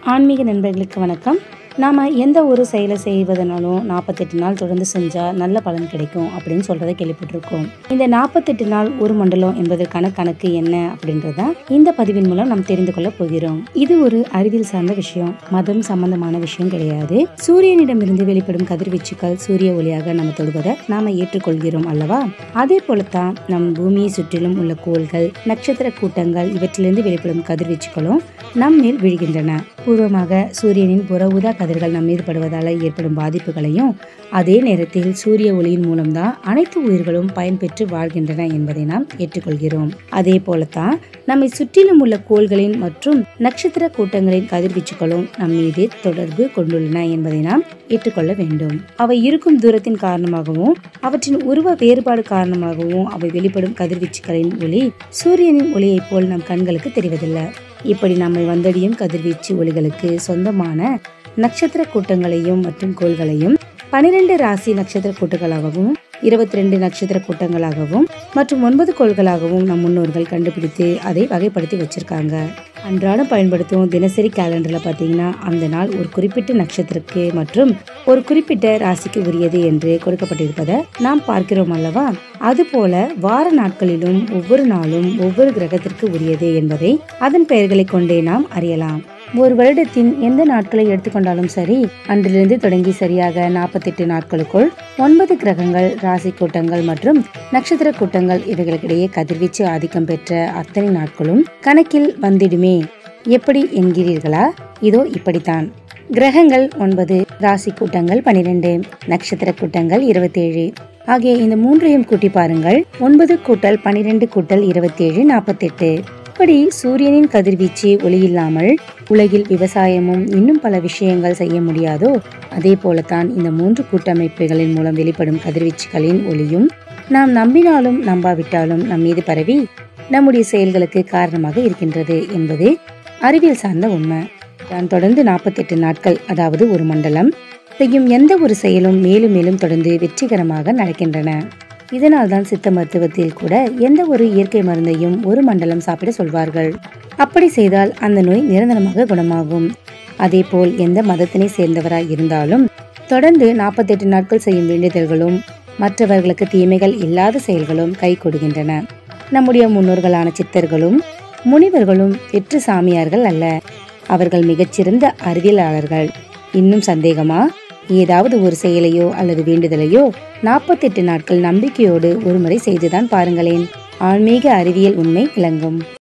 ஆன்மீக நண்பர்களுக்கு வணக்கம் நாம் எந்த ஒரு செயலை செய்வதனாலும் நாற்பத்தெட்டு நாள் தொடர்ந்து செஞ்சால் நல்ல பலன் கிடைக்கும் அப்படின்னு சொல்கிறத கேள்விப்பட்டிருக்கோம் இந்த நாற்பத்தெட்டு நாள் ஒரு மண்டலம் என்பதற்கான கணக்கு என்ன அப்படின்றத இந்த பதிவின் மூலம் நாம் தெரிந்து கொள்ள போகிறோம் இது ஒரு அறிவியல் சார்ந்த விஷயம் மதம் சம்பந்தமான விஷயம் கிடையாது சூரியனிடமிருந்து வெளிப்படும் கதிர்வீச்சுக்கள் சூரிய ஒளியாக நம்ம தொடுவதை நாம ஏற்றுக்கொள்கிறோம் அல்லவா அதே போலத்தான் நம் பூமியை சுற்றிலும் உள்ள கோள்கள் நட்சத்திர கூட்டங்கள் இவற்றிலிருந்து வெளிப்படும் கதிர்வீச்சுகளும் நம்மேல் விழுகின்றன பூர்வமாக சூரியனின் புற ஊதா கதிர்கள் நம் மீது படுவதால் ஏற்படும் பாதிப்புகளையும் அதே நேரத்தில் சூரிய ஒளியின் மூலம்தான் அனைத்து உயிர்களும் பயன்பெற்று வாழ்கின்றன என்பதை நாம் ஏற்றுக்கொள்கிறோம் அதே போலத்தான் நம்மை சுற்றிலும் உள்ள கோள்களின் மற்றும் நட்சத்திர கூட்டங்களின் கதிர்வீச்சுகளும் நம் மீது தொடர்பு கொண்டுள்ளன என்பதை நாம் ஏற்றுக்கொள்ள வேண்டும் அவை இருக்கும் தூரத்தின் காரணமாகவும் அவற்றின் உருவ வேறுபாடு காரணமாகவும் அவை வெளிப்படும் கதிர்வீச்சுகளின் ஒளி சூரியனின் ஒளியைப் போல் நம் கண்களுக்கு தெரிவதில்லை இப்படி நம்மை வந்தடியும் கதிர்வீச்சு ஒளிகளுக்கு சொந்தமான நட்சத்திர கூட்டங்களையும் மற்றும் கோள்களையும் பனிரெண்டு ராசி நட்சத்திர கூட்டங்களாகவும் இருபத்தி ரெண்டு நட்சத்திர கூட்டங்களாகவும் மற்றும் ஒன்பது கோள்களாகவும் நம் முன்னோர்கள் கண்டுபிடித்து அதை வகைப்படுத்தி வச்சிருக்காங்க அன்றாடம் பயன்படுத்தும் தினசரி கேலண்டரில் பார்த்தீங்கன்னா அந்த நாள் ஒரு குறிப்பிட்ட நட்சத்திரக்கு மற்றும் ஒரு குறிப்பிட்ட ராசிக்கு உரியது என்று கொடுக்கப்பட்டிருப்பதை நாம் பார்க்கிறோம் அல்லவா அதுபோல வார நாட்களிலும் ஒவ்வொரு நாளும் ஒவ்வொரு கிரகத்திற்கு உரியது என்பதை அதன் பெயர்களை கொண்டே நாம் அறியலாம் ஒரு வருடத்தின் எந்த நாட்களை எடுத்துக்கொண்டாலும் சரி அன்றிலிருந்து தொடங்கி சரியாக நாற்பத்தெட்டு நாட்களுக்குள் ஒன்பது கிரகங்கள் ராசி கூட்டங்கள் மற்றும் நட்சத்திர கூட்டங்கள் இவைகளுக்கிடையே கதிர்வீச்சு ஆதிக்கம் பெற்ற அத்தனை நாட்களும் கணக்கில் வந்திடுமே எப்படி என்கிறீர்களா இதோ இப்படித்தான் கிரகங்கள் ஒன்பது ராசி கூட்டங்கள் பனிரெண்டு நட்சத்திர கூட்டங்கள் இருபத்தேழு ஆகிய இந்த மூன்றையும் கூட்டி பாருங்கள் ஒன்பது கூட்டல் பனிரெண்டு கூட்டல் இருபத்தேழு நாற்பத்தெட்டு இப்படி சூரியனின் கதிர்வீச்சு ஒளியில்லாமல் உலகில் விவசாயமும் இன்னும் பல விஷயங்கள் செய்ய முடியாதோ அதே போலத்தான் இந்த மூன்று கூட்டமைப்புகளின் மூலம் வெளிப்படும் கதிர்வீச்சுகளின் ஒளியும் நாம் நம்பினாலும் நம்பாவிட்டாலும் நம் மீது பரவி நம்முடைய செயல்களுக்கு காரணமாக இருக்கின்றது என்பது அறிவியல் சார்ந்த உண்மை தான் தொடர்ந்து நாற்பத்தெட்டு நாட்கள் அதாவது ஒரு மண்டலம் செய்யும் எந்த ஒரு செயலும் மேலும் மேலும் தொடர்ந்து வெற்றிகரமாக நடக்கின்றன இதனால் தான் சித்த மருத்துவத்தில் கூட எந்த ஒரு இயற்கை மருந்தையும் ஒரு மண்டலம் சாப்பிட சொல்வார்கள் அப்படி செய்தால் அந்த நோய் நிரந்தரமாக குணமாகும் அதேபோல் எந்த மதத்தினை சேர்ந்தவராய் இருந்தாலும் தொடர்ந்து நாற்பத்தெட்டு நாட்கள் செய்யும் வேண்டுதல்களும் மற்றவர்களுக்கு தீமைகள் இல்லாத செயல்களும் கை கொடுக்கின்றன நம்முடைய முன்னோர்களான சித்தர்களும் முனிவர்களும் வெற்று சாமியார்கள் அல்ல அவர்கள் மிகச்சிறந்த அறிவியலாளர்கள் இன்னும் சந்தேகமா ஏதாவது ஒரு செயலையோ அல்லது வேண்டுதலையோ நாற்பத்தெட்டு நாட்கள் நம்பிக்கையோடு ஒருமுறை செய்துதான் பாருங்களேன் ஆன்மீக அறிவியல் உண்மை விளங்கும்